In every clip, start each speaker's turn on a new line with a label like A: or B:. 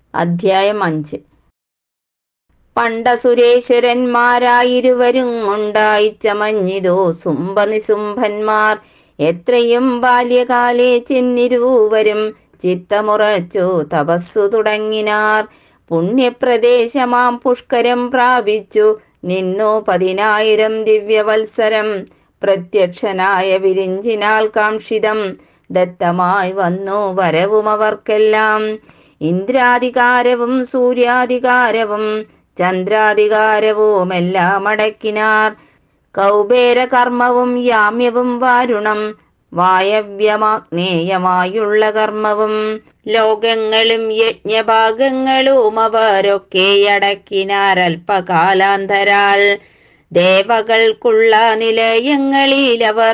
A: അധ്യായം അഞ്ച് പണ്ട സുരേശ്വരന്മാരായിരുവരും ഉണ്ടായി ചമഞ്ഞിതോ സുംബനിസുംഭന്മാർ എത്രയും ബാല്യകാലേ ചെന്നിരുവരും ചിത്തമുറച്ചു തപസ്സു തുടങ്ങിനാർ പുണ്യപ്രദേശമാം പുഷ്കരം പ്രാപിച്ചു നിന്നു പതിനായിരം ദിവ്യവത്സരം പ്രത്യക്ഷനായ വിരിഞ്ചിനാൽ കാംക്ഷിതം ദത്തമായി വന്നു വരവും അവർക്കെല്ലാം ഇന്ദ്രാധികാരവും സൂര്യാധികാരവും ചന്ദ്രാധികാരവും എല്ലാം അടക്കിനാർ കൗബേര കർമ്മവും യാമ്യവും വാരുണം വായവ്യമാഗ്നേയമായുള്ള കർമ്മവും ലോകങ്ങളും യജ്ഞഭാഗങ്ങളും അവരൊക്കെ അടക്കിനാർ അല്പകാലാന്തരാൽ ദേവകൾക്കുള്ള നിലയങ്ങളിൽ അവർ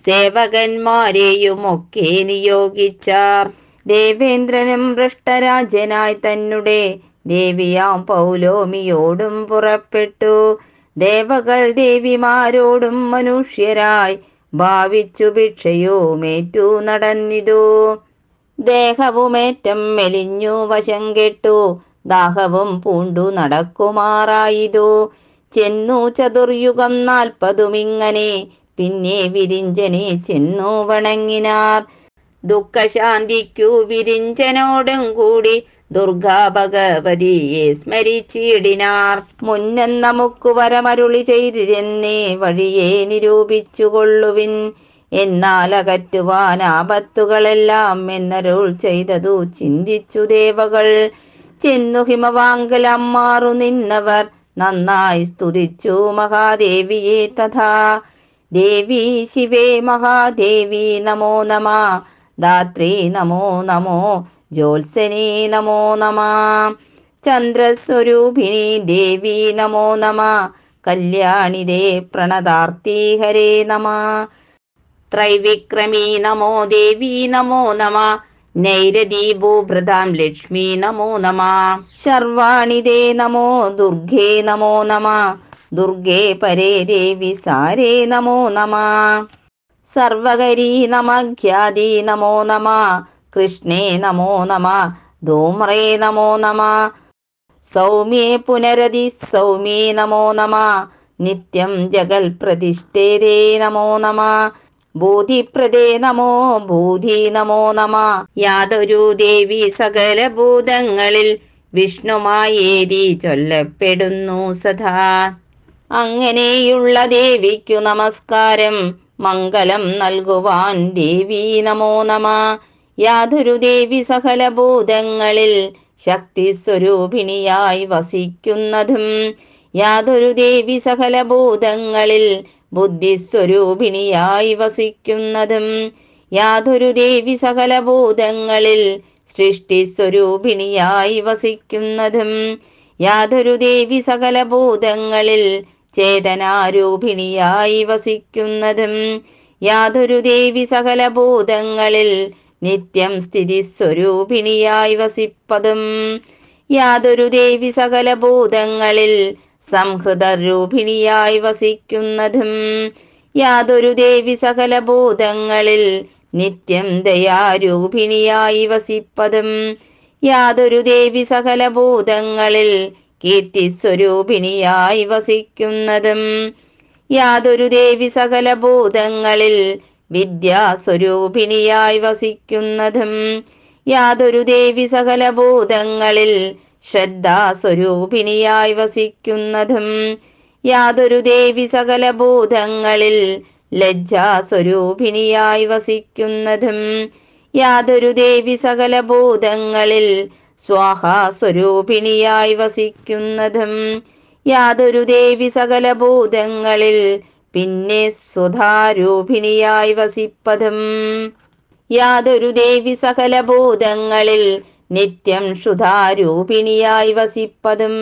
A: സേവകന്മാരെയുമൊക്കെ നിയോഗിച്ചാർ ദേവേന്ദ്രനും ഭ്രഷ്ടരാജനായി തന്നെ ദേവിയാം പൗലോമിയോടും പുറപ്പെട്ടു ദേവകൾ ദേവിമാരോടും മനുഷ്യരായി ഭാവിച്ചു ഭിക്ഷയുമേറ്റു നടന്നിതു ദേഹവുമേറ്റം മെലിഞ്ഞു വശം കെട്ടു ദാഹവും പൂണ്ടു നടക്കുമാറായിതു ചെന്നു ചതുർയുഗം നാൽപ്പതുമിങ്ങനെ പിന്നെ വിരിഞ്ചനെ ചെന്നു വണങ്ങിനാർ ദുഃഖശാന്തിക്കു വിരിഞ്ചനോടും കൂടി ദുർഗാ ഭഗവതിയെ സ്മരിച്ചിടിനാർ മുന്നം നമുക്ക് വരമരുളി ചെയ്തിരുന്നേ വഴിയെ നിരൂപിച്ചുകൊള്ളുവിൻ എന്നാൽ അകറ്റുവാൻ ആപത്തുകളെല്ലാം എന്നരുൾ ചെയ്തതു ചിന്തിച്ചു ദേവകൾ ചെന്നു ഹിമവാങ്കലം മാറു നിന്നവർ നന്നായി സ്തുതിച്ചു മഹാദേവിയെ തഥാ ദേവി ശിവേ മഹാദേവി നമോ നമ ധാത്രി നമോ നമോ ജ്യോത്സനേ നമോ നമ ചന്ദ്രസ്വരൂപിണി ദേവി നമോ നമ കല്യാണിതേ പ്രണതാർത്തി ഹരേ നമ ത്രൈവിക്രമീ നമോ ദേവി നമോ നമ നൈരതി ഭൂഭൃതാം ലക്ഷ്മി നമോ നമ ശർവാണിതേ നമോ ദുർഗേ നമോ നമ ദുർഗേ പരേ ദേവി സാരേ നമോ നമ സർവകരീ നമഖ്യാതി നമോ നമ കൃഷ്ണേ നമോ നമ ധൂമ്രേ നമോ നമ സൗമ്യേ പുനരതി സൗമ്യേ നമോ നമ നിത്യം ജഗൽ പ്രതിഷ്ഠേതേ നമോ നമ ഭൂതിപ്രദേ നമോ ഭൂതി നമോ നമ യാതൊരു ദേവി സകല ഭൂതങ്ങളിൽ വിഷ്ണുമായേതി ചൊല്ലപ്പെടുന്നു സദാ അങ്ങനെയുള്ള ദേവിക്കു നമസ്കാരം മംഗളം നൽകുവാൻ ദേവി നമോ നമ യാതൊരു ദേവി സകല ഭൂതങ്ങളിൽ ശക്തി സ്വരൂപിണിയായി വസിക്കുന്നതും യാതൊരു ദേവി സകല ഭൂതങ്ങളിൽ ബുദ്ധിസ്വരൂപിണിയായി വസിക്കുന്നതും യാതൊരു ദേവി സകല ഭൂതങ്ങളിൽ സൃഷ്ടിസ്വരൂപിണിയായി വസിക്കുന്നതും യാതൊരു ദേവി സകല ഭൂതങ്ങളിൽ ചേതനാരൂപിണിയായി വസിക്കുന്നതും യാതൊരു ദേവി സകല ഭൂതങ്ങളിൽ നിത്യം സ്ഥിതി സ്വരൂപിണിയായി വസിപ്പതും യാതൊരു ദേവി സകല ഭൂതങ്ങളിൽ സംഹൃതരൂപിണിയായി വസിക്കുന്നതും യാതൊരു ദേവി സകല ഭൂതങ്ങളിൽ നിത്യം ദയാരൂപിണിയായി വസിപ്പതും യാതൊരു ദേവി സകല ഭൂതങ്ങളിൽ കീർത്തിസ്വരൂപിണിയായി വസിക്കുന്നതും യാതൊരു ദേവി സകല ഭൂതങ്ങളിൽ വിദ്യാസ്വരൂപിണിയായി വസിക്കുന്നതും യാതൊരു ദേവി സകല ഭൂതങ്ങളിൽ ശ്രദ്ധാസ്വരൂപിണിയായി വസിക്കുന്നതും യാതൊരു ദേവി സകല ഭൂതങ്ങളിൽ ലജ്ജാസ്വരൂപിണിയായി വസിക്കുന്നതും യാതൊരു ദേവി സകല ഭൂതങ്ങളിൽ സ്വാഹാസ്വരൂപിണിയായി വസിക്കുന്നതും യാതൊരു ദേവി സകല ഭൂതങ്ങളിൽ പിന്നെ സ്വധാരൂപിണിയായി വസിപ്പതും യാതൊരു ദേവി സകല ഭൂതങ്ങളിൽ നിത്യം ക്ഷുധാരൂപിണിയായി വസിപ്പതും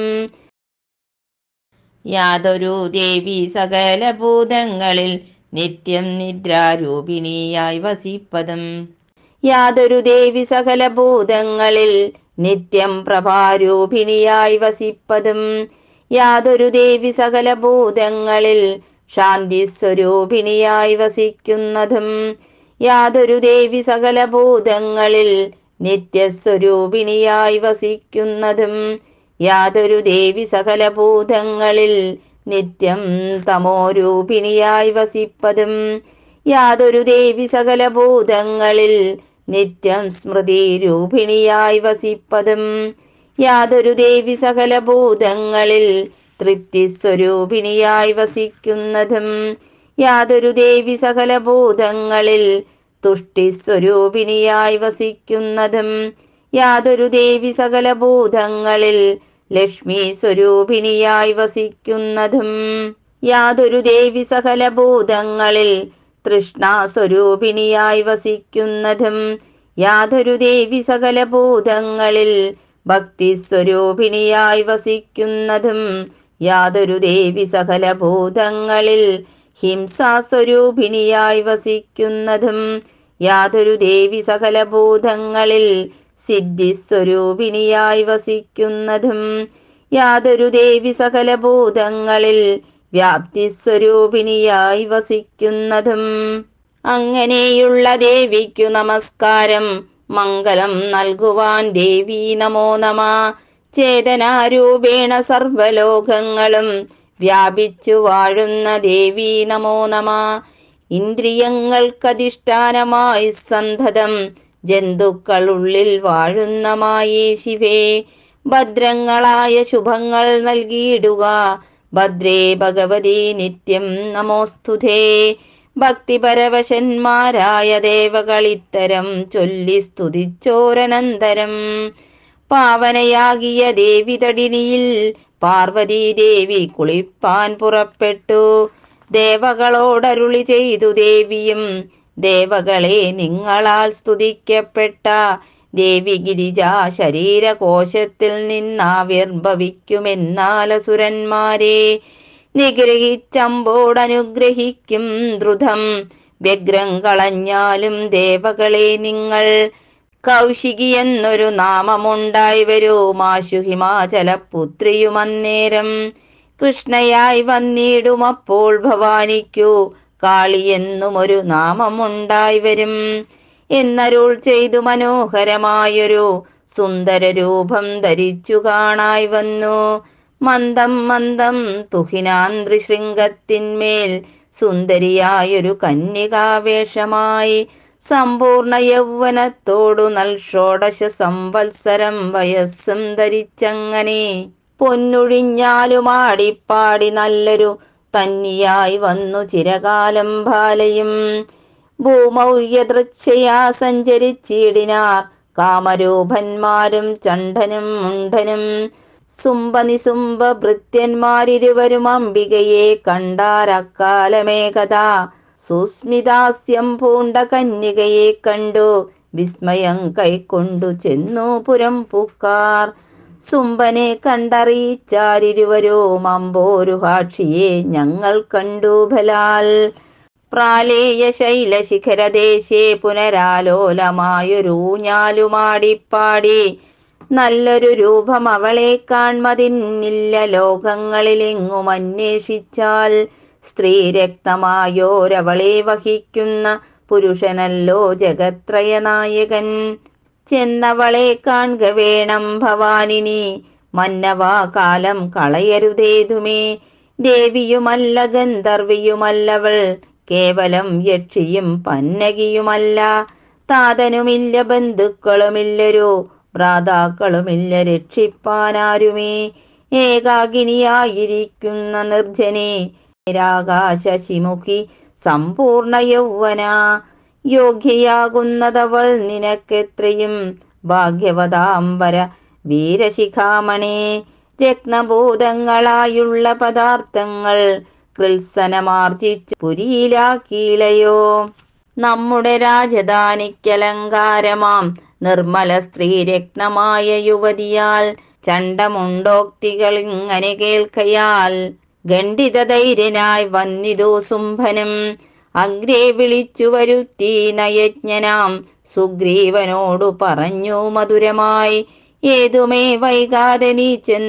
A: യാതൊരു ദേവി സകല ഭൂതങ്ങളിൽ നിത്യം നിദ്രാരൂപിണിയായി വസിപ്പതും യാതൊരു ദേവി സകല ഭൂതങ്ങളിൽ നിത്യം പ്രഭാരൂപിണിയായി വസിപ്പതും യാതൊരു ദേവി സകല ഭൂതങ്ങളിൽ ശാന്തി സ്വരൂപിണിയായി വസിക്കുന്നതും യാതൊരു ദേവി സകല ഭൂതങ്ങളിൽ നിത്യസ്വരൂപിണിയായി വസിക്കുന്നതും യാതൊരു ദേവി സകല ഭൂതങ്ങളിൽ നിത്യം തമോരൂപിണിയായി വസിപ്പതും യാതൊരു ദേവി സകല ഭൂതങ്ങളിൽ നിത്യം സ്മൃതി രൂപിണിയായി വസിപ്പതും യാതൊരു ദേവി സകല ഭൂതങ്ങളിൽ തൃപ്തി സ്വരൂപിണിയായി വസിക്കുന്നതും യാതൊരു ദേവി സകല ഭൂതങ്ങളിൽ തുഷ്ടി സ്വരൂപിണിയായി വസിക്കുന്നതും യാതൊരു ദേവി സകല ഭൂതങ്ങളിൽ ലക്ഷ്മി സ്വരൂപിണിയായി വസിക്കുന്നതും യാതൊരു ദേവി സകല ഭൂതങ്ങളിൽ തൃഷ്ണ സ്വരൂപിണിയായി വസിക്കുന്നതും യാതൊരു ദേവി സകല ഭൂതങ്ങളിൽ ഭക്തി സ്വരൂപിണിയായി വസിക്കുന്നതും യാതൊരു ദേവി സകല ഭൂതങ്ങളിൽ ഹിംസാ സ്വരൂപിണിയായി വസിക്കുന്നതും യാതൊരു ദേവി സകല ഭൂതങ്ങളിൽ സിദ്ധി സ്വരൂപിണിയായി വസിക്കുന്നതും യാതൊരു ദേവി സകല ഭൂതങ്ങളിൽ വ്യാപ്തി സ്വരൂപിണിയായി വസിക്കുന്നതും അങ്ങനെയുള്ള ദേവിക്കു നമസ്കാരം മംഗളം നൽകുവാൻ ദേവി നമോ നമ ചേതനാരൂപേണ സർവലോകങ്ങളും വ്യാപിച്ചു വാഴുന്ന ദേവി നമോ നമ ഇന്ദ്രിയങ്ങൾക്കധിഷ്ഠാനമായി സന്തതം ജന്തുക്കളുള്ളിൽ വാഴുന്ന മായേ ശിവേ ഭദ്രങ്ങളായ ശുഭങ്ങൾ നൽകിയിടുക ഭദ്രേ ഭഗവതി നിത്യം നമോസ്തുതേ ഭക്തിപരവശന്മാരായ ദേവകളിത്തരം ചൊല്ലി സ്തുതിച്ചോരനന്തരം പാവനയാകിയ ദേവി തടിനിയിൽ പാർവതി ദേവി കുളിപ്പാൻ പുറപ്പെട്ടു ദേവകളോടരുളി ചെയ്തു ദേവിയും ദേവകളെ നിങ്ങളാൽ സ്തുതിക്കപ്പെട്ട ദേവി ഗിരിജ ശരീരകോശത്തിൽ നിന്നാവിർഭവിക്കുമെന്നാലസുരന്മാരെ നിഗ്രഹിച്ചമ്പോടനുഗ്രഹിക്കും ദ്രുതം വ്യഗ്രം കളഞ്ഞാലും ദേവകളെ നിങ്ങൾ കൗശികി എന്നൊരു നാമമുണ്ടായി വരൂ മാശു ഹിമാചല പുത്രിയുമന്നേരം കൃഷ്ണയായി വന്നിടുമപ്പോൾ ഭവാനിക്കു കാളി എന്നും ഒരു നാമമുണ്ടായി വരും എന്നരുൾ ചെയ്തു മനോഹരമായൊരു സുന്ദര രൂപം ധരിച്ചു കാണായി വന്നു മന്ദം മന്ദം തുഹിനാന്ത്രി ശൃംഗത്തിന്മേൽ സുന്ദരിയായൊരു കന്യകാവേഷമായി സമ്പൂർണ്ണ യൗവനത്തോടു നൽ ഷോഡശ സംവത്സരം വയസ്സും ധരിച്ചങ്ങനെ പൊന്നൊഴിഞ്ഞാലും ആടിപ്പാടി നല്ലൊരു തന്നിയായി വന്നു ചിരകാലം ബാലയും ഭൂമൗയദൃച്ഛയാ സഞ്ചരിച്ചിടിനാർ കാമരൂപന്മാരും ചണ്ഡനും മുണ്ഡനും സുംബനിസുംബ ഭൃത്യന്മാരിരുവരും അംബികയെ കണ്ടാരക്കാലമേകഥ സുസ്മിതാസ്യം പൂണ്ട കന്യകയെ കണ്ടു വിസ്മയം കൈക്കൊണ്ടു ചെന്നു പുരം പൂക്കാർ സുംബനെ കണ്ടറിയിച്ചാരിരുവരും അമ്പോരുഹാക്ഷിയെ ഞങ്ങൾ കണ്ടു ബലാൽ പ്രാലേയ ശൈലശിഖരദേശേ പുനരാലോലമായൊരു ഞാലുമാടിപ്പാടി നല്ലൊരു രൂപം അവളെ കാൺമതിന്നില്ല ലോകങ്ങളിലെങ്ങും അന്വേഷിച്ചാൽ സ്ത്രീരക്തമായോരവളെ വഹിക്കുന്ന പുരുഷനല്ലോ ജഗത്രയ നായകൻ ചെന്നവളെ കാൺക വേണം ഭവാനിനി മന്നവാ കാലം കളയരുതേതുമേ ദേവിയുമല്ല ഗന്ധർവിയുമല്ലവൾ കേവലം യക്ഷിയും പന്നകിയുമല്ല താതനുമില്ല ബന്ധുക്കളുമില്ലൊരു ഭ്രാതാക്കളുമില്ല രക്ഷിപ്പാനാരുമേ ഏകാകിനിയായിരിക്കുന്ന നിർജനെ നിരാകാശശിമുഖി സമ്പൂർണ്ണ യൗവന യോഗ്യയാകുന്നതവൾ നിനക്കെത്രയും ഭാഗ്യവതാംബര വീരശിഖാമണി രത്നബോധങ്ങളായുള്ള പദാർത്ഥങ്ങൾ കൃത്സനമാർജിച്ചു പുരിയിലാക്കിയിലയോ നമ്മുടെ രാജധാനിക്കലങ്കാരമാം നിർമ്മല സ്ത്രീരത്നമായ യുവതിയാൽ ചണ്ടമുണ്ടോക്തികൾ ഇങ്ങനെ കേൾക്കയാൽ ഖണ്ഡിത ധൈര്യനായി വന്നിതു സുംഭനും അഗ്രേ വിളിച്ചു വരുത്തി നയജ്ഞനാം സുഗ്രീവനോടു പറഞ്ഞു മധുരമായി ഏതുമേ വൈകാതെ നീ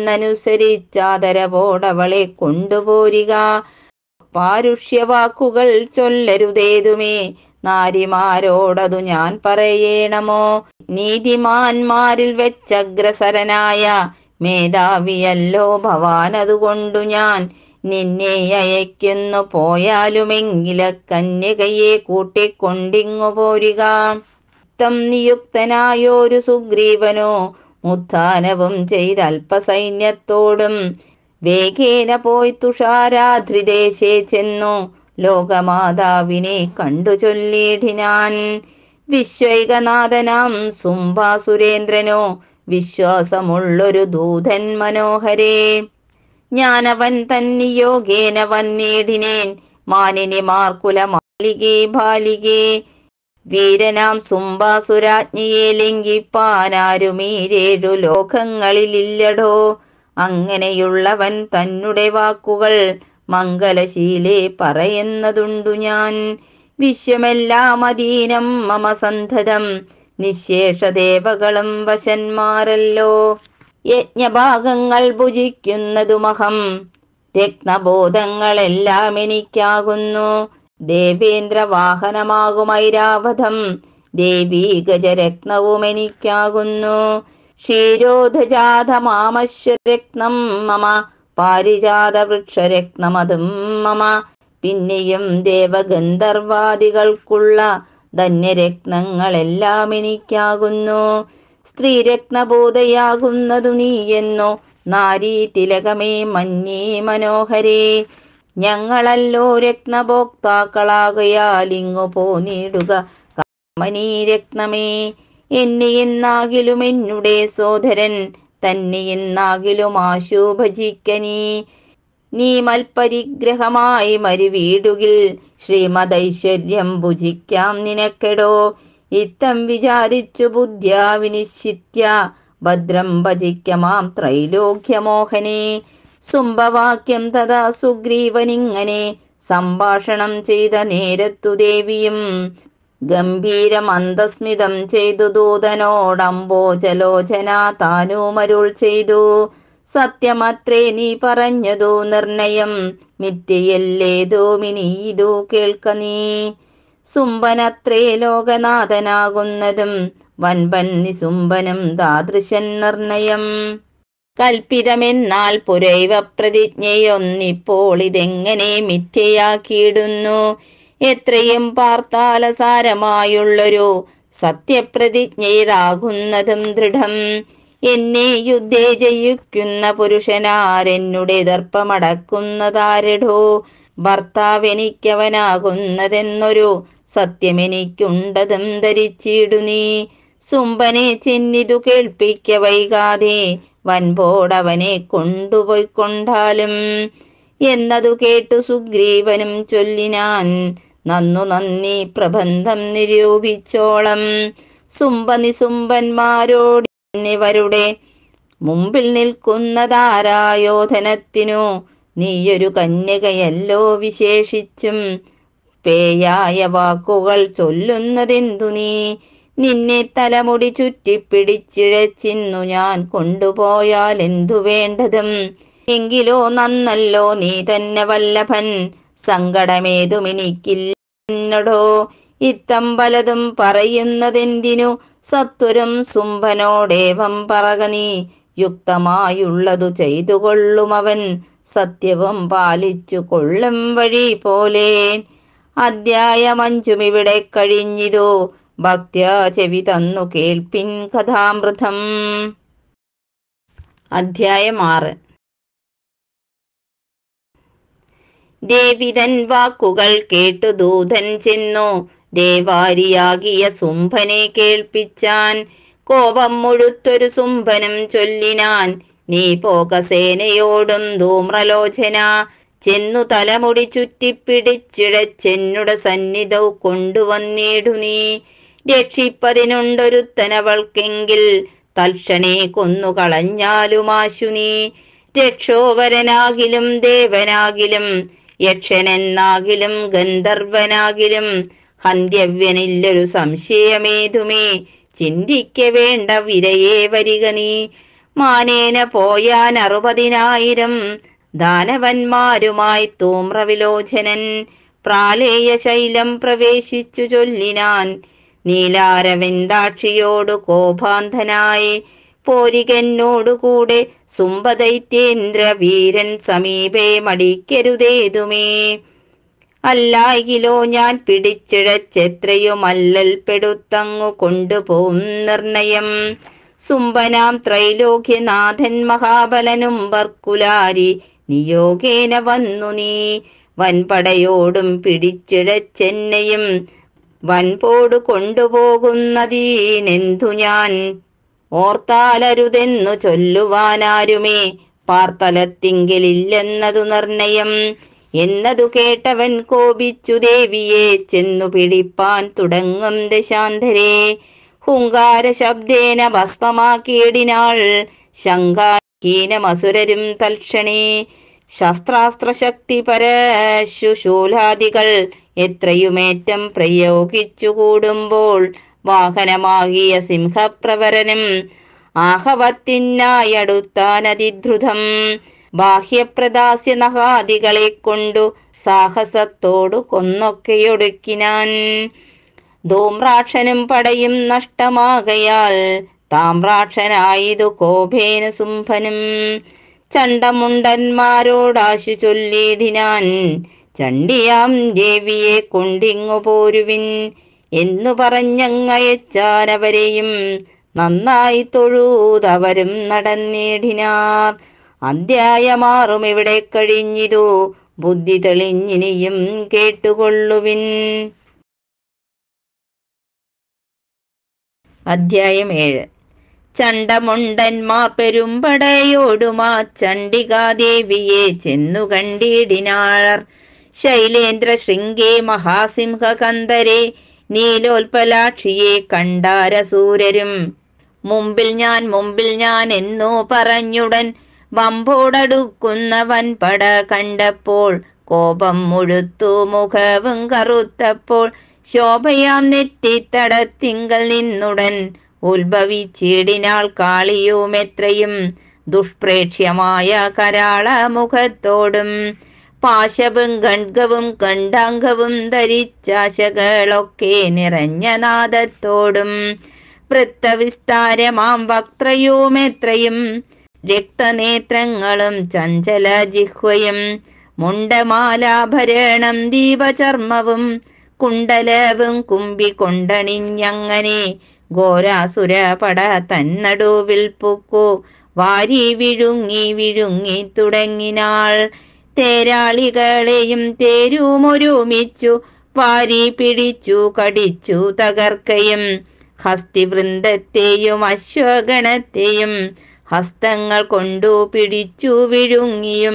A: ചെന്നനുസരിച്ചാദരവോടവളെ കൊണ്ടുപോരിക പാരുഷ്യവാക്കുകൾ ചൊല്ലരുതേതുമേ നാരിമാരോടതു ഞാൻ പറയേണമോ നീതിമാന്മാരിൽ വെച്ചഗ്രസരനായ മേധാവിയല്ലോ ഭവാൻ അതുകൊണ്ടു ഞാൻ നിന്നെ അയക്കുന്നു പോയാലുമെങ്കില കന്യകയെ കൂട്ടിക്കൊണ്ടിങ്ങു പോരുക ത്തം നിയുക്തനായോരു സുഗ്രീവനോ മുത്ഥാനവും ചെയ്ത അല്പസൈന്യത്തോടും വേഗേന പോയി തുഷാരാധ്രിദേശേ ചെന്നു ലോകമാതാവിനെ കണ്ടു ചൊല്ലിയിടിനാൻ വിശ്വൈകനാഥനാം സുംബാസുരേന്ദ്രനോ വിശ്വാസമുള്ളൊരു ദൂതൻ മനോഹരേ ഞാനവൻ തന്നിയോഗേന വന്നിടിനേൻ മാനിനിമാർക്കുല മാലികേ ബാലികേ വീരനാം സുംബാസുരാജ്ഞിയെ ലംഘിപ്പാനാരുമീരേഴു ലോകങ്ങളിലില്ലടോ അങ്ങനെയുള്ളവൻ തന്നെ വാക്കുകൾ മംഗലശീലെ പറയുന്നതുണ്ടു ഞാൻ വിശ്വമെല്ലാം അധീനം മമ സന്ധതം നിശേഷദേവകളും വശന്മാരല്ലോ യജ്ഞഭാഗങ്ങൾ ഭുജിക്കുന്നതുമഹം രത്നബോധങ്ങളെല്ലാം എനിക്കാകുന്നു ദേവേന്ദ്ര വാഹനമാകും ഐരാവതം ദേവീ ഗജരത്നവും എനിക്കാകുന്നു ക്ഷീരോധജാതമാമശ്വരത്നം മമ പാരിജാത വൃക്ഷരത്നമതും മമ പിന്നെയും ദേവഗന്ധർവാദികൾക്കുള്ള ധന്യരത്നങ്ങളെല്ലാം എനിക്കാകുന്നു സ്ത്രീരത്നബോധയാകുന്നതു നീയെന്നു നാരീ തിലകമേ മഞ്ഞേ മനോഹരേ ഞങ്ങളല്ലോ രത്നഭോക്താക്കളാകയാൽ ഇങ്ങു പോന്നിടുക കാമനീ രത്നമേ എന്നെ എന്നാകിലും എന്നുടെ സോദരൻ തന്നെ എന്നാകിലും ആശു ഭജിക്കനീ നീ മൽപരിഗ്രഹമായി മരുവീടുകിൽ ശ്രീമദൈശ്വര്യം ഭുജിക്കാം നിനക്കെടോ ഇത്തം വിചാരിച്ചു ബുദ്ധ്യാ വിനിശ്ചിത്യ ഭദ്രം ഭജിക്കമാം ത്രൈലോക്യമോഹനേ സുംഭവാക്യം തഥാ സുഗ്രീവനിങ്ങനെ സംഭാഷണം ചെയ്ത നേരത്തു ദേവിയും ഗംഭീര മന്ദസ്മിതം ചെയ്തു ദൂതനോടംബോജലോചന താനുമരുൾ ചെയ്തു സത്യമത്രേ നീ പറഞ്ഞതു നിർണയം മിഥ്യയല്ലേതോ മിനി ഇതു കേൾക്ക നീ സുംബനത്രേ ലോകനാഥനാകുന്നതും വൻപൻ നിസുംബനും താദൃശൻ നിർണയം കൽപ്പിതമെന്നാൽ പുരൈവ പ്രതിജ്ഞയൊന്നിപ്പോൾ ഇതെങ്ങനെ മിഥ്യയാക്കിയിടുന്നു എത്രയും പാർത്താലസാരമായുള്ളൊരു സത്യപ്രതിജ്ഞയിലാകുന്നതും ദൃഢം എന്നെ യുദ്ധേ ജയിക്കുന്ന പുരുഷനാരെന്നുടെ ദർപ്പമടക്കുന്നതാരടോ ഭർത്താവെനിക്കവനാകുന്നതെന്നൊരു സത്യമെനിക്കുണ്ടതും ധരിച്ചിടു നീ സുംബനെ ചെന്നിതു കേൾപ്പിക്ക വൈകാതെ വൻപോടവനെ കൊണ്ടുപോയിക്കൊണ്ടാലും എന്നതു കേട്ടു സുഗ്രീവനും ചൊല്ലിനാൻ നന്നു നന്ദി പ്രബന്ധം നിരൂപിച്ചോളം സുംബനിസുംബന്മാരോടിവരുടെ മുമ്പിൽ നിൽക്കുന്നതാരായോധനത്തിനു നീയൊരു കന്യകയല്ലോ വിശേഷിച്ചും പേയായ വാക്കുകൾ ചൊല്ലുന്നതെന്തു നീ നിന്നെ തലമുടി ചുറ്റിപ്പിടിച്ചിഴച്ചിന്നു ഞാൻ കൊണ്ടുപോയാൽ എന്തു വേണ്ടതും എങ്കിലോ നന്നല്ലോ നീ തന്നെ വല്ലഭൻ സങ്കടമേതുമെനിക്കില്ലടോ ഇത്തം പലതും പറയുന്നതെന്തിനു സത്വരും സുംഭനോടേവം പറക നീ യുക്തമായുള്ളതു ചെയ്തു കൊള്ളുമവൻ സത്യവും പാലിച്ചു കൊള്ളും വഴി പോലെ അധ്യായമഞ്ചുമിവിടെ കഴിഞ്ഞിതു ഭക്ത്യാ ചെവി തന്നു കേൾപ്പിൻ കഥാമൃതം അധ്യായം ആറ് ദേവിതൻ വാക്കുകൾ കേട്ടു ദൂതൻ ചെന്നു ദേവാരിയാകിയ സുംഭനെ കേൾപ്പിച്ചാൻ കോപം മുഴുത്തൊരു സുംഭനും ചൊല്ലിനാൻ നീ പോക സേനയോടും ധൂമ്രലോചന ചെന്നു തലമുടി ചുറ്റിപ്പിടിച്ചിഴച്ചെന്നുടെ സന്നിധൗ കൊണ്ടുവന്നിടു നീ രക്ഷിപ്പതിനുണ്ടൊരുത്തനവൾക്കെങ്കിൽ തൽക്ഷണേ കൊന്നുകളഞ്ഞാലുമാശു നീ രക്ഷോവരനാകിലും ദേവനാകിലും യക്ഷനെന്നാകിലും ഗന്ധർവനാകിലും ഹന്ത്യവ്യനില്ലൊരു സംശയമേതുമേ ചിന്തിക്ക വേണ്ട വിരയെ വരിക നീ മാനേന പോയാൻ അറുപതിനായിരം ദാനവന്മാരുമായി തൂമ്രവിലോചനൻ പ്രാലേയ ശൈലം പ്രവേശിച്ചു ചൊല്ലിനാൻ നീലാരവിന്ദാക്ഷിയോടു കോപാന്ധനായി പോരികന്നോടുകൂടെ സുംബദൈത്യേന്ദ്ര വീരൻ സമീപേ മടിക്കരുതേതുമേ അല്ലായിലോ ഞാൻ പിടിച്ചിഴച്ചെത്രയുമല്ലൽ പെടുത്തങ്ങു കൊണ്ടുപോകും നിർണയം സുംബനാം ത്രൈലോക്യനാഥൻ മഹാബലനും ബർക്കുലാരി നിയോഗേന വന്നു നീ വൻപടയോടും പിടിച്ചിഴച്ചെന്നെയും വൻപോട് കൊണ്ടുപോകുന്നതീനെന്തു ഞാൻ ഓർത്താലരുതെന്നു ചൊല്ലുവാനാരുമേ പാർത്തലത്തിങ്കിലില്ലെന്നതു നിർണയം എന്നതു കേട്ടവൻ കോപിച്ചു ദേവിയെ ചെന്നു പിടിപ്പാൻ തുടങ്ങും ദശാന്തരേ ഹുങ്കാര ശബ്ദേന ഭസ്മമാക്കിയിടിനാൾ ശങ്കാഹീനമസുരരും തൽക്ഷണേ ശസ്ത്രാസ്ത്രശക്തി പരശുശൂലാദികൾ എത്രയുമേറ്റം പ്രയോഗിച്ചു കൂടുമ്പോൾ വാഹനമാകിയ സിംഹപ്രവരനും ആഹവത്തിനായടുത്താനതിദ്രുതം ബാഹ്യപ്രദാസ്യ നഹാദികളെ കൊണ്ടു സാഹസത്തോടു കൊന്നൊക്കെയൊടുക്കിനാൻ ധൂമ്രാക്ഷനും പടയും നഷ്ടമാകയാൽ താമ്രാക്ഷനായതു കോപേന സുംഭനും ചണ്ടമുണ്ടന്മാരോടാശു ചൊല്ലിടിനാൻ ചണ്ടിയാം ദേവിയെ കൊണ്ടിങ്ങു പോരുവിൻ എന്നു പറഞ്ഞങ്ങയച്ചാനവരെയും നന്നായി തൊഴൂതവരും നടന്നിടിനാർ അധ്യായമാറും ഇവിടെ കഴിഞ്ഞിതു ബുദ്ധി തെളിഞ്ഞിനിയും കേട്ടുകൊള്ളുവിൻ അധ്യായം ഏഴ് ചണ്ടമുണ്ടന്മാർ പെരുമ്പടയോടുമാ ചണ്ഡികാദേവിയെ ചെന്നു കണ്ടിടിനാളർ ശൈലേന്ദ്ര ശൃംഗേ മഹാസിംഹകന്ദരെ നീലോൽപലാക്ഷിയെ കണ്ടാരസൂരരും മുമ്പിൽ ഞാൻ മുമ്പിൽ ഞാൻ എന്നു പറഞ്ഞുടൻ വമ്പോടടുക്കുന്ന വൻപട കണ്ടപ്പോൾ കോപം മുഴുത്തു മുഖവും കറുത്തപ്പോൾ ശോഭയാം നെറ്റിത്തടത്തിങ്കൽ നിന്നുടൻ ഉത്ഭവിച്ചിടിനാൾ കാളിയുമെത്രയും ദുഷ്പ്രേക്ഷ്യമായ കരാള മുഖത്തോടും പാശവും ഗണ്ഡവും കണ്ടാംഗവും ധരിച്ചാശകളൊക്കെ നിറഞ്ഞ നാദത്തോടും വൃത്തവിസ്താരമാം വക്ത്രയുമെത്രയും രക്തനേത്രങ്ങളും ചഞ്ചല ജിഹ്വയും മുണ്ടമാലാഭരണം ദീപചർമ്മവും കുണ്ടലവും കുമ്പി കൊണ്ടണിഞ്ഞങ്ങനെ ഘോരാസുര പട തന്നടുവിൽ പുക്കു വാരി വിഴുങ്ങി വിഴുങ്ങി തുടങ്ങിനാൾ തേരാളികളെയും തേരുമൊരുമിച്ചു വാരി പിടിച്ചു കടിച്ചു തകർക്കയും ഹസ്തിവൃന്ദത്തെയും അശ്വഗണത്തെയും ഹസ്തങ്ങൾ കൊണ്ടു പിടിച്ചു വിഴുങ്ങിയും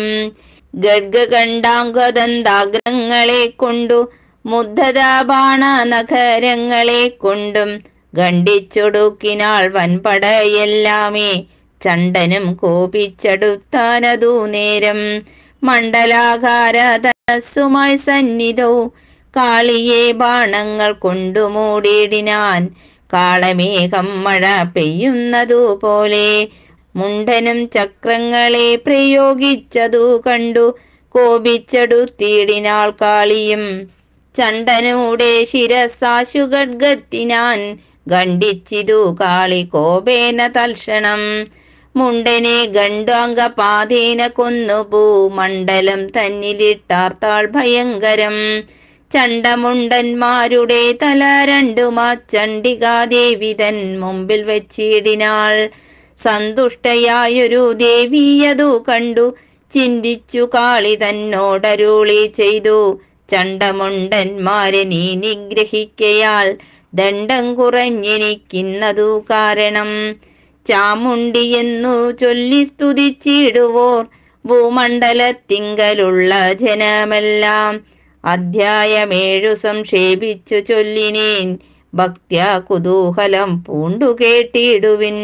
A: ഗഡ്ഗണ്ഡാംഗദന്താഗ്രങ്ങളെ കൊണ്ടു മുദ്ധത ബാണ നഖരങ്ങളെ കൊണ്ടും ഖണ്ഡിച്ചൊടുക്കിനാൾ വൻപടയെല്ലാമേ ചണ്ടനും കോപിച്ചടുത്താനതു നേരം മണ്ഡലാകാര ധനസ്സുമായി സന്നിധൗ കാളിയെ ബാണങ്ങൾ കൊണ്ടു മൂടിയിടിനാൻ കാളമേഘം മഴ പെയ്യുന്നതു പോലെ മുണ്ടനും ചക്രങ്ങളെ പ്രയോഗിച്ചതു കണ്ടു കോപിച്ചടുത്തിടിനാൾ കാളിയും ചണ്ടനൂടെ ശിരസാശുഗഡ്ഗത്തിനാൻ ഖണ്ഡിച്ചിതു കാളി കോപേന തൽക്ഷണം മുണ്ടനെ ഗണ്ഡാംഗപാതേന കൊന്നു ഭൂമണ്ഡലം തന്നിലിട്ടാർത്താൾ ഭയങ്കരം ചണ്ടമുണ്ടന്മാരുടെ തല രണ്ടുമാ ചണ്ഡികാദേവി തൻ മുമ്പിൽ വച്ചിടിനാൾ സന്തുഷ്ടയായൊരു ദേവിയതു കണ്ടു ചിന്തിച്ചു കാളി തന്നോടരുളി ചെയ്തു ചണ്ടമുണ്ടന്മാരെ നീ നിഗ്രഹിക്കയാൽ ദണ്ഡം കുറഞ്ഞെനിക്കുന്നതു കാരണം ചാമുണ്ടിയെന്നു ചൊല്ലി സ്തുതിച്ചിടുവോർ ഭൂമണ്ഡലത്തിങ്കലുള്ള ജനമെല്ലാം അധ്യായമേഴു സംക്ഷേപിച്ചു ചൊല്ലിനേൻ ഭക്ത്യ കുതൂഹലം പൂണ്ടു കേട്ടിടുവിൻ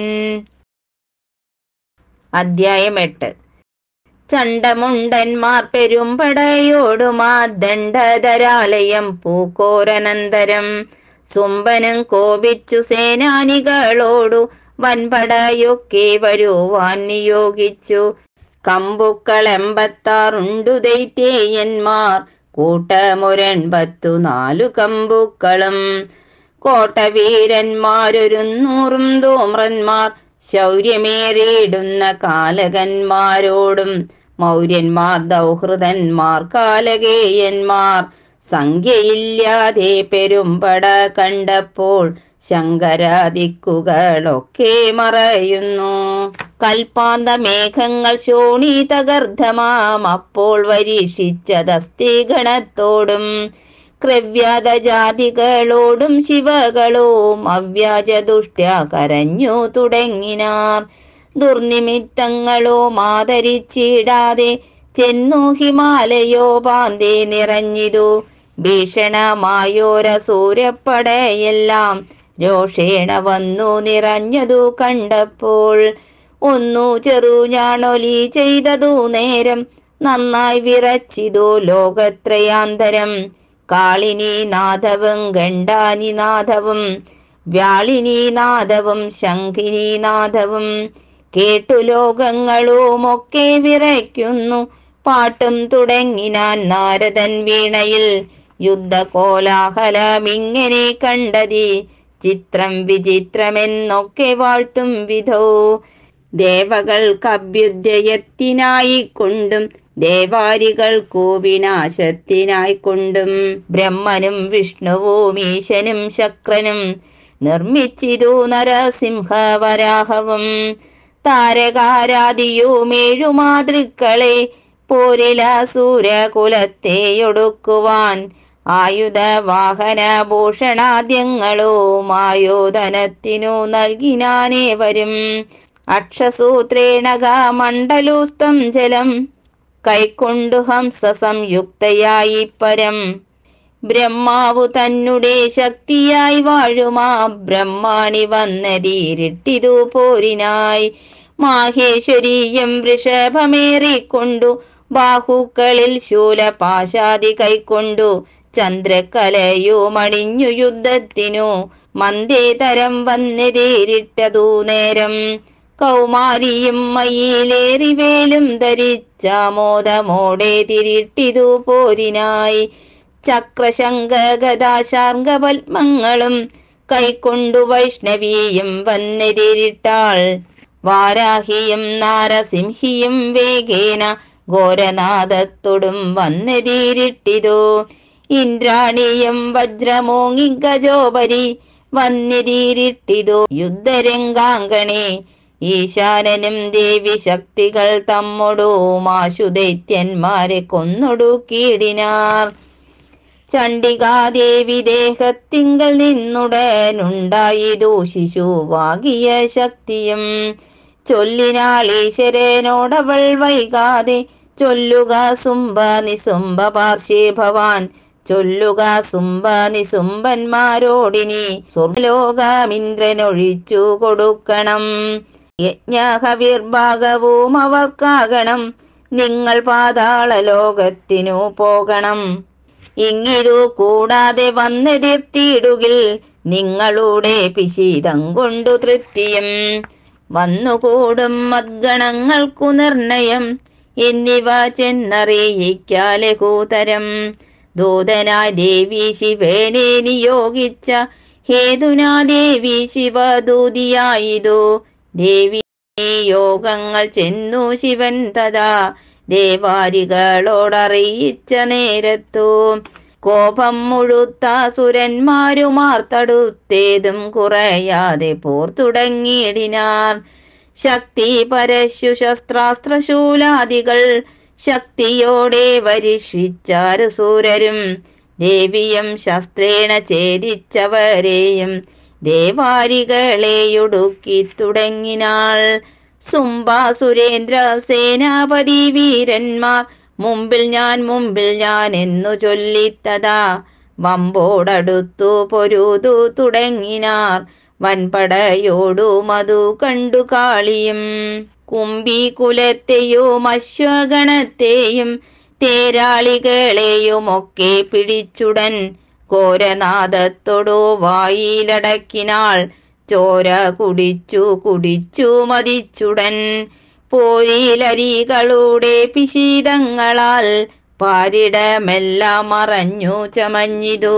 A: അധ്യായം എട്ട് ചണ്ടമുണ്ടന്മാർ പെരുമ്പടയോടുമാ ദണ്ഡധരാലയം പൂക്കോരനന്തരം സുംബനും കോപിച്ചു സേനാനികളോടു വൻപടയൊക്കെ വരുവാൻ നിയോഗിച്ചു കമ്പുക്കൾ എമ്പത്താറുണ്ടു ദൈത്യേയന്മാർ കൂട്ടമൊരൻപത്തു നാലു കമ്പുക്കളും കോട്ടവീരന്മാരൊരുന്നൂറും ധൂമ്രന്മാർ ശൗര്യമേറിയിടുന്ന കാലകന്മാരോടും മൗര്യന്മാർ ദൗഹൃദന്മാർ കാലകേയന്മാർ സംഖ്യയില്ലാതെ പെരുമ്പട കണ്ടപ്പോൾ ശങ്കരാദിക്കുകളൊക്കെ മറയുന്നു കൽപ്പാന്ത മേഘങ്ങൾ ശോണീതഗർദ്ധമാം അപ്പോൾ വരീക്ഷിച്ചതസ്തിഗണത്തോടും ക്രവ്യാത ജാതികളോടും ശിവകളോം അവ്യാജ ദുഷ്ട്യ കരഞ്ഞു തുടങ്ങിനാർ ദുർനിമിത്തങ്ങളോ മാതരിച്ചിടാതെ ചെന്നു ഹിമാലയോ പാന്തേ നിറഞ്ഞിതു ഭീഷണമായോര സൂര്യപ്പടയെല്ലാം രോഷേണ വന്നു നിറഞ്ഞതു കണ്ടപ്പോൾ ഒന്നു ചെറുഞാണൊലി ചെയ്തതു നേരം നന്നായി വിറച്ചിതു ലോകത്രയാന്തരം കാളിനി നാദവും ഗണ്ടാനി നാദവും വ്യാളിനി നാദവും ശംഖിനി നാദവും കേട്ടു ലോകങ്ങളുമൊക്കെ വിറയ്ക്കുന്നു പാട്ടും തുടങ്ങിനാൻ നാരദൻ വീണയിൽ യുദ്ധകോലാഹലമിങ്ങനെ കണ്ടതി ചിത്രം വിചിത്രമെന്നൊക്കെ വാഴ്ത്തും വിധോ ദേവകൾക്കഭ്യുദയത്തിനായിക്കൊണ്ടും ദേവാരികൾക്കു വിനാശത്തിനായിക്കൊണ്ടും ബ്രഹ്മനും വിഷ്ണുവും ഈശനും ശക്രനും നിർമ്മിച്ചിതു നരസിംഹവരാഹവും താരകാരാദിയുമേഴു മാതൃക്കളെ പോരില സൂര്യകുലത്തെയൊടുക്കുവാൻ ആയുധ വാഹന ഭൂഷണാദ്യങ്ങളും ആയോധനത്തിനു നൽകിനാനേവരും അക്ഷസൂത്രേണക മണ്ഡലൂസ്തം ജലം കൈക്കൊണ്ടു ഹംസ സംയുക്തയായി പരം ബ്രഹ്മാവു തന്നെ ശക്തിയായി വാഴുമാ ബ്രഹ്മാണി വന്നതീരിട്ടിതു പോരിനായി മാഹേശ്വരീയം വൃഷഭമേറിക്കൊണ്ടു ബാഹുക്കളിൽ ശൂലപാശാദി കൈക്കൊണ്ടു ചന്ദ്രക്കലയുമണിഞ്ഞു യുദ്ധത്തിനു മന്ദേതരം വന്നെതിരിട്ടതു നേരം കൗമാരിയും മയിലേറി വേലും ധരിച്ചാമോദമോടെ തിരിട്ടിതു പോരിനായി ചക്രശങ്ക ഗദാശാർഗപത്മങ്ങളും കൈക്കൊണ്ടു വൈഷ്ണവിയും വന്നെതിരിട്ടാൾ വാരാഹിയും നാരസിംഹിയും വേഗേന ഘോരനാദത്തോടും വന്നെതിരിട്ടിതു ഇന്ദ്രാണിയും വജ്രമോങ്ങി ഗജോപരി വന്നെതിരിട്ടിതു യുദ്ധരംഗാങ്കണേ ഈശാനനും ദേവി ശക്തികൾ തമ്മൊടു മാശുദൈത്യന്മാരെ കൊന്നൊടുക്കിയിടിനാർ ചണ്ഡികാദേവി ദേഹത്തിങ്കൽ നിന്നുടനുണ്ടായിതു ശിശുവാകിയ ശക്തിയും ചൊല്ലിനാൾ ഈശ്വരനോടവൾ വൈകാതെ ചൊല്ലുക സുംബ നിസുംബ പാർശ്വേ ഭവാൻ ചൊല്ലുക സുംബ നിസുംബന്മാരോടിനി സ്വർലോകമിന്ദ്രനൊഴിച്ചു കൊടുക്കണം യജ്ഞഹവിർഭാഗവും അവർക്കാകണം നിങ്ങൾ പാതാള ലോകത്തിനു പോകണം ഇങ്ങിതു കൂടാതെ വന്നെതിർത്തിയിടുകിൽ നിങ്ങളുടെ പിശീതം കൊണ്ടു തൃപ്തിയും വന്നുകൂടും മദ്ഗണങ്ങൾക്കു നിർണയം എന്നിവ ചെന്നറിയിക്കാലെ കൂതരം ദൂതനായി ദേവി ശിവനെ നിയോഗിച്ച ഹേതുനാ ദേവി ശിവദൂതിയായിതു ദേവി യോഗങ്ങൾ ചെന്നു ശിവൻ തഥാ ദേവാരികളോടറിയിച്ച നേരത്തു കോപം മുഴുത്ത സുരന്മാരുമാർത്തടുത്തേതും കുറയാതെ പോർ തുടങ്ങിയിടിനാർ ശക്തി പരശു ശസ്ത്രാസ്ത്രശൂലാദികൾ ശക്തിയോടെ വരിഷിച്ചാരു സൂരരും ദേവിയും ശസ്ത്രേണ ഛേദിച്ചവരെയും ദേവാരികളെയൊടുക്കി തുടങ്ങിനാൾ സുംബാ സുരേന്ദ്ര സേനാപതി വീരന്മാർ മുമ്പിൽ ഞാൻ മുമ്പിൽ ഞാൻ എന്നു ചൊല്ലിത്തതാ വമ്പോടടുത്തു പൊരുതു തുടങ്ങിനാർ വൻപടയോടു മധു കണ്ടു കാളിയും കുമ്പി കുലത്തെയും അശ്വഗണത്തെയും തേരാളികളെയും ഒക്കെ പിടിച്ചുടൻ ഘോരനാദത്തോടു വായിലടക്കിനാൾ ചോര കുടിച്ചു കുടിച്ചു മതിച്ചുടൻ പോരിലരികളുടെ പിശീതങ്ങളാൽ പാരിടമെല്ലാം മറഞ്ഞു ചമഞ്ഞിതു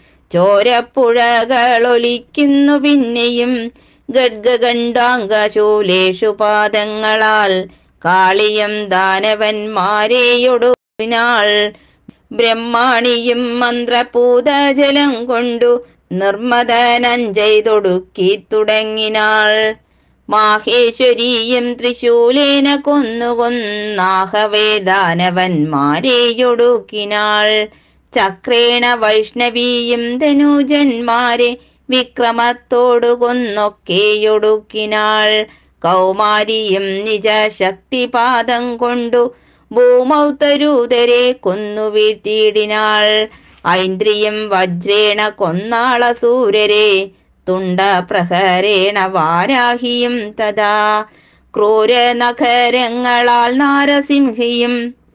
A: ചോരപ്പുഴകളൊലിക്കുന്നു പിന്നെയും ഗഡ്ഗണ്ഡാംഗശൂലേഷു പാദങ്ങളാൽ കാളിയം ദാനവന്മാരെയൊടുവിനാൾ ബ്രഹ്മാണിയും മന്ത്രപൂതജലം കൊണ്ടു നിർമ്മദനം ചെയ്തൊടുക്കി തുടങ്ങിനാൾ മാഹേശ്വരിയും തൃശൂലേന കൊന്നു കൊന്നാഹവേ ദാനവന്മാരെയൊടുക്കിനാൾ ചക്രേണ വൈഷ്ണവിയും ധനുജന്മാരെ വിക്രമത്തോടു കൊന്നൊക്കെയൊടുക്കിനാൾ കൗമാരിയും നിജ ശക്തിപാദം കൊണ്ടു ഭൂമൗത്തരൂതരെ കൊന്നു വീഴ്ത്തിയിടിനാൾ ഐന്ദ്രിയം വജ്രേണ കൊന്നാളസൂരരെ തുണ്ടപ്രഹരേണ വാരാഹിയും തഥാ ക്രൂരനഖരങ്ങളാൽ നാരസിംഹിയും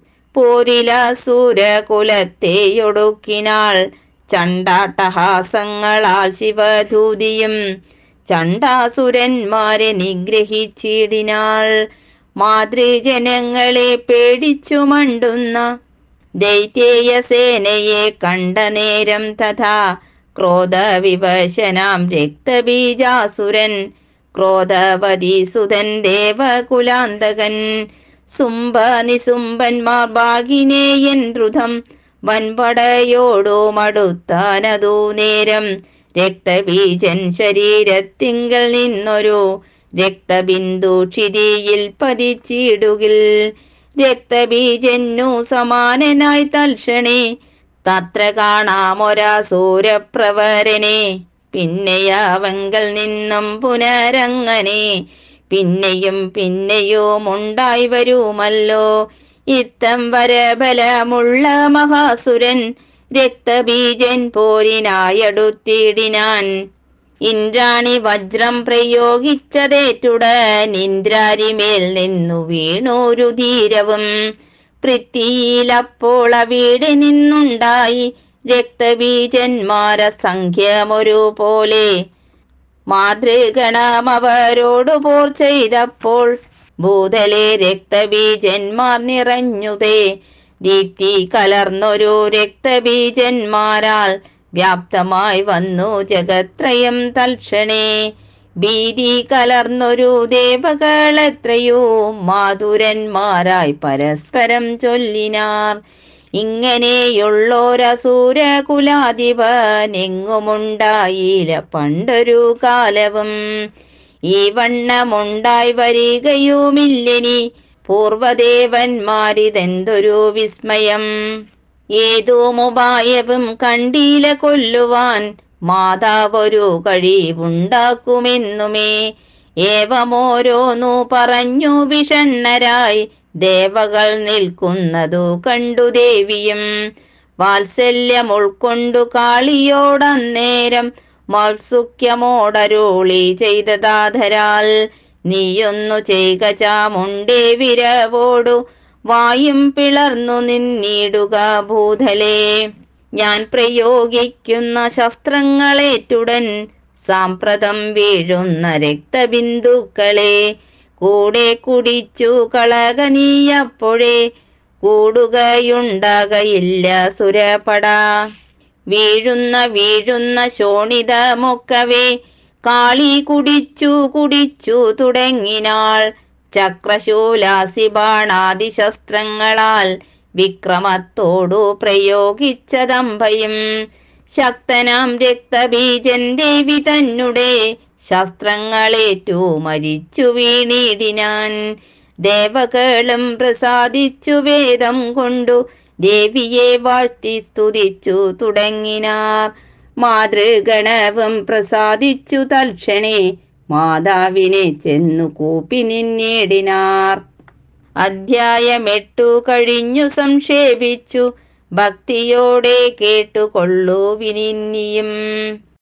A: പോരിലസൂരകുലത്തെയൊടുക്കിനാൾ ചണ്ടാട്ടഹാസങ്ങളാൽ ശിവധൂതിയും ചണ്ടാസുരന്മാരെ നിഗ്രഹിച്ചിടിനാൾ മാതൃജനങ്ങളെ പേടിച്ചു മണ്ടുന്ന ദൈത്യേയ സേനയെ കണ്ട നേരം തഥാ ക്രോധവിവശനാം രക്തബീജാസുരൻ ക്രോധവതീസുതൻ ദേവകുലാന്തകൻ സുംബ നിസുംബന്മാർ ഭാഗിനേയൻ ദ്രുതം വൻപടയോടു മടുത്താനതു നേരം രക്തബീജൻ ശരീരത്തിങ്കൽ നിന്നൊരു രക്തബിന്ദു ക്ഷിതിയിൽ പതിച്ചിടുകിൽ രക്തബീജന്നു സമാനനായി തൽക്ഷണേ തത്ര കാണാമൊരാസൂരപ്രവരനെ പിന്നെയവങ്കൽ നിന്നും പുനരങ്ങനെ പിന്നെയും പിന്നെയും ഉണ്ടായി വരുമല്ലോ ഇത്തം വരബലമുള്ള മഹാസുരൻ രക്തബീജൻ പോരിനായടുത്തിടിനാൻ ഇന്ദ്രാണി വജ്രം പ്രയോഗിച്ചതേറ്റുടൻ ഇന്ദ്രാരിമേൽ നിന്നു വീണൂരു ധീരവും പൃഥ്വിയിലപ്പോൾ അവിടെ നിന്നുണ്ടായി രക്തബീജന്മാര സംഖ്യമൊരു പോലെ മാതൃഗണം അവരോടു പോർ ചെയ്തപ്പോൾ ഭൂതലെ രക്തബീജന്മാർ നിറഞ്ഞുതേ ദീപ്തി കലർന്നൊരു രക്തബീജന്മാരാൽ വ്യാപ്തമായി വന്നു ജഗത്രയം തൽക്ഷണേ ഭീതി കലർന്നൊരു ദേവകളെത്രയോ മാധുരന്മാരായി പരസ്പരം ചൊല്ലിനാർ ഇങ്ങനെയുള്ളൊരസൂരകുലാധിപൻ എങ്ങുമുണ്ടായില്ല പണ്ടൊരു കാലവും ഈ വണ്ണമുണ്ടായി വരികയുമില്ലെനി പൂർവദേവന്മാരിതെന്തൊരു വിസ്മയം ഏതുമുപായവും കണ്ടീല കൊല്ലുവാൻ മാതാവൊരു കഴിവുണ്ടാക്കുമെന്നുമേ ഏവമോരോന്നു പറഞ്ഞു വിഷണ്ണരായി ദേവകൾ നിൽക്കുന്നതു കണ്ടു ദേവിയും വാത്സല്യം ഉൾക്കൊണ്ടു കാളിയോടന്നേരം മൗത്സുക്യമോടരോളി ചെയ്തതാധരാൽ നീയൊന്നു ചെയ്ക ചാമുണ്ടേ വിരവോടു വായും പിളർന്നു നിന്നിടുക ഭൂതലേ ഞാൻ പ്രയോഗിക്കുന്ന ശസ്ത്രങ്ങളേറ്റുടൻ സാമ്പ്രതം വീഴുന്ന രക്തബിന്ദുക്കളെ കൂടെ കുടിച്ചു കളക നീയപ്പോഴേ കൂടുകയുണ്ടാകയില്ല സുരപട വീഴുന്ന വീഴുന്ന ശോണിതമൊക്കവേ കാളി കുടിച്ചു കുടിച്ചു തുടങ്ങിനാൾ ചക്രശൂലാസി ബാണാദിശസ്ത്രങ്ങളാൽ വിക്രമത്തോടു പ്രയോഗിച്ചതമ്പയും ശക്തനാം രക്തബീജൻ ദേവി തന്നെ ശസ്ത്രങ്ങളേറ്റു മരിച്ചു വീണിടിനാൻ ദേവകളും പ്രസാദിച്ചു വേദം കൊണ്ടു ദേവിയെ വാഴ്ത്തി സ്തുതിച്ചു തുടങ്ങിനാർ മാതൃഗണവും പ്രസാദിച്ചു തൽക്ഷണേ മാതാവിനെ ചെന്നു കൂപ്പി നിന്നിടിനാർ അധ്യായമെട്ടു കഴിഞ്ഞു സംക്ഷേപിച്ചു ഭക്തിയോടെ കേട്ടുകൊള്ളൂ വിനിന്നിയും